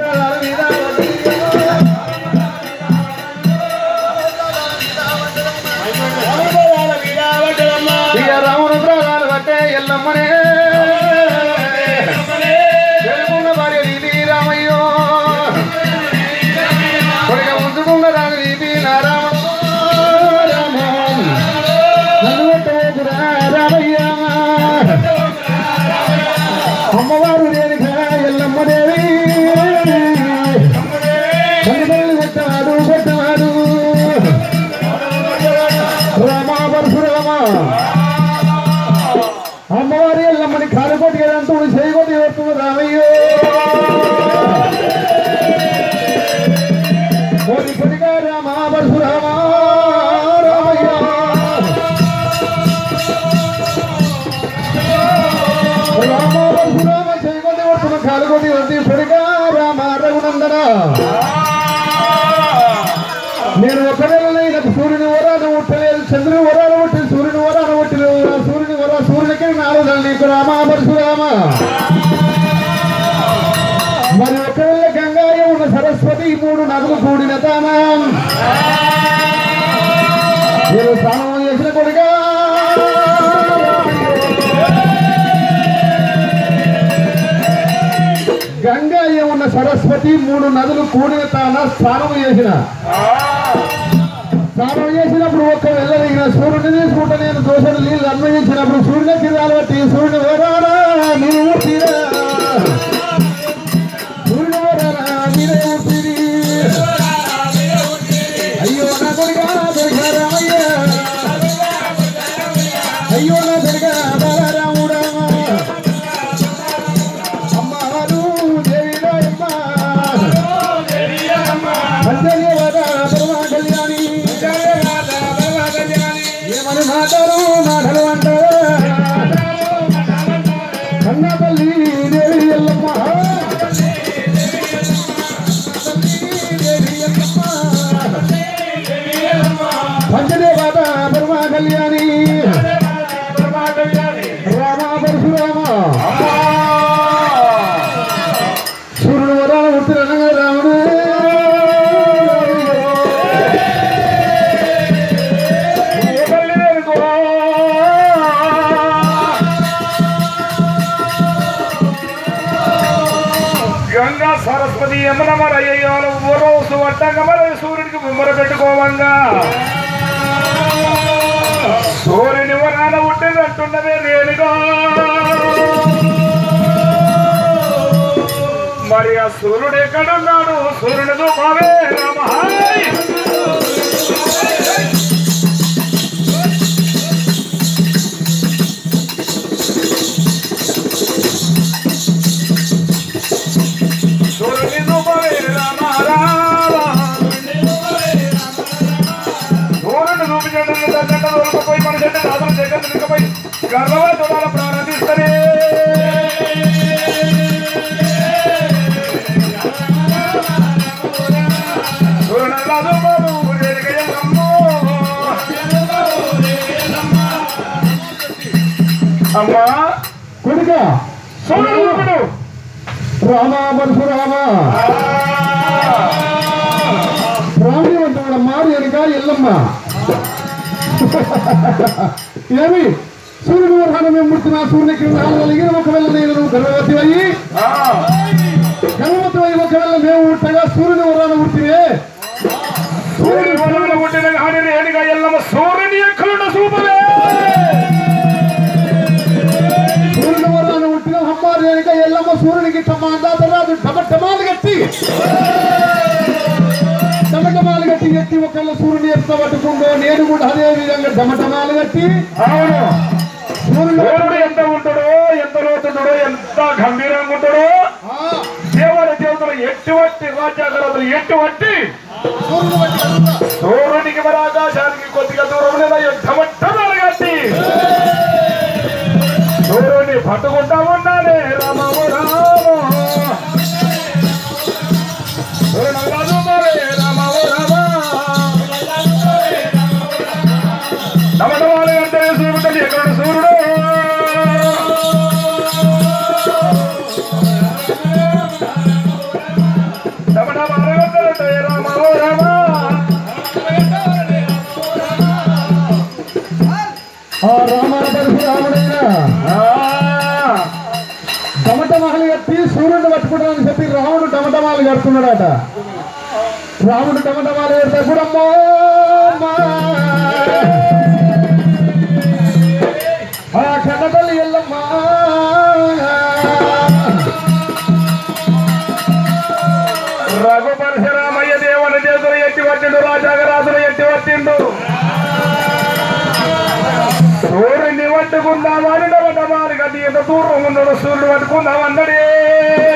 ప్రాణాల మీద ఇక రాముని ప్రాణాలు పట్టే ఎల్లమ్మనే తెలుగున్న భార్య నీతి రామయ్యో కొడుక ఉంచుకున్న రాని నీతి నారామ రామం నన్ను పెట్టేదిరా రామయ్య అమ్మవారు రేణుక ఎల్లమ్మ దేవి తల్లిదండ్రులు పెట్టవాడు పెట్టవాడు రామా పరశురామ అమ్మవారి ఎల్లమ్మని కాలుకొట్టి కదంటూ చేయకొట్టి వస్తుంది రామయ్యో కోటి కొడిగా రామ పరశురామ రామయ్య రామ పరశురామ చేయకొట్టి వస్తున్న కాలుకొట్టి వస్తుంది కొడిగా రామ రఘునందన నేను ఒకవేళ సూర్యుని వరాను ఉట్టలేదు చంద్రుని వరాను ఉట్టి సూర్యుని వరాను ఉట్టలేదు సూర్యుని వర సూర్యునికి నాలుగు నీకు రామ పరశురామ మరి ఒకవేళ గంగాయ ఉన్న సరస్వతి ఈ మూడు నదులు కూడిన తానం నేను స్నానం చేసిన కొడుగా గంగాయ ఉన్న సరస్వతి మూడు నదులు కూడిన తాన స్నానం చేసిన స్నానం చేసినప్పుడు ఒక్క వెళ్ళదగిన సూర్యుడిని తీసుకుంటే నేను దోషలు నీళ్ళు అన్వయించినప్పుడు సూర్యుని కిరాలు బట్టి సూర్యుని వరారా నీవు ఊర్తిరా సూర్యుని వరారా మీరే ఊర్తిరి అయ్యో నా కొడుకా దొరికా రామయ్య అయ్యో నా దొరికా బాలరాముడా అమ్మవారు దేవి రాయమ్మ పంచదేవత పరమ కళ్యాణి ఏమని మాటారు మాటలు అంటారు కన్న తల్లి దేవి ఎల్లమ్మ దేవి ఎల్లమ్మ పంచదేవత పరమ కళ్యాణి రామ పరశురామ సూర్యుడు వరాలు ఉత్తరంగా రాముడు గంగా సరస్వతి యమున మరి అయ్యాలు రోజు వడ్డంగా మరి సూర్యుడికి విమర పెట్టుకోవంగా సూర్యుని వరాన ఉంటుందంటున్నదే నేనుగా మరి ఆ సూర్యుడు ఎక్కడున్నాడు సూర్యుని దూపమే రామహాయ్ సూర్యుని దూపమే రామ సూర్యుని దూపించడం చెడ్డ దొరకపోయి మన చెడ్డ రాజుల దగ్గర తిరగపోయి గర్వ దొరాల ప్రారంభిస్తారే సూర్యుడు బాబు జరగయ్యమ్మో అమ్మా కొడుక సూర్యుడు దూకుడు రామ పరశురామ ప్రాణి అంటాడు మారు వెనుక ఎల్లమ్మ ఏమి సూర్యుడు వరహాన మేము ముట్టిన సూర్యునికి నాలుగు కలిగిన ఒకవేళ నేను నువ్వు గర్భవతి అయ్యి గర్భవతి అయ్యి ఒకవేళ మేము ఉట్టగా సూర్యుని వరాన ఉట్టివే సూర్యుడు వలన పుట్టిన కానీ రేణుగా ఎల్లమ్మ సూర్యుని ఎక్కడున్న చూపలే సూర్యుని వరాన ఉట్టిన అమ్మ రేణుక ఎల్లమ్మ సూర్యునికి టమాటాలు టమటమాలు కట్టి టమటమాలు కట్టి ఎత్తి ఒకళ్ళ సూర్యుని ఎత్త పట్టుకుందో నేను కూడా అదే విధంగా టమటమాలు కట్టి అవును సూర్యుడు సూర్యుడు ఎంత ఉంటాడో ఎంత లోతుంటాడో ఎంత గంభీరంగా ఉంటాడో ఆ, దేవర దేవతలు ఎటువంటి రాజ్యాగరాలు ఎటువంటి సూర్యుడు బట్టి కలుగుతా. సూర్యునికి మరి ఆకాశానికి కొద్దిగా దూరం లేదా యుద్ధమట్టనాలు కట్టి సూర్యుని పట్టుకుంటా ఉండాలి రామము రామ సూర్యుడు రాజుమారే రామము రామ నమ్మటమాలి అంటే సూర్యుడు ఎక్కడ సూర్యుడు మానగొద్దలుంటాయి రామ ఓ రామ ఆ రామాన పరశురాముడైన టమటమాలు కట్టి సూర్యుడు పట్టుకుంటానని చెప్పి రాముడు టమటమాలు కడుతున్నాడట రాముడు టమటమాలు కడితే కూడా అమ్మో, అమ్మా. ఆ కన్నతల్లి ఎల్లమ్మా రఘు పరశురామయ్య దేవుని చేతులు ఎట్టి వచ్చిండు రాజాగరాజులు ఎట్టి వచ్చిండు సూర్యుని పట్టుకుందామని డమటమాలి గది ఎంత దూరం ఉన్నాడు సూర్యుడు పట్టుకుందామన్నడే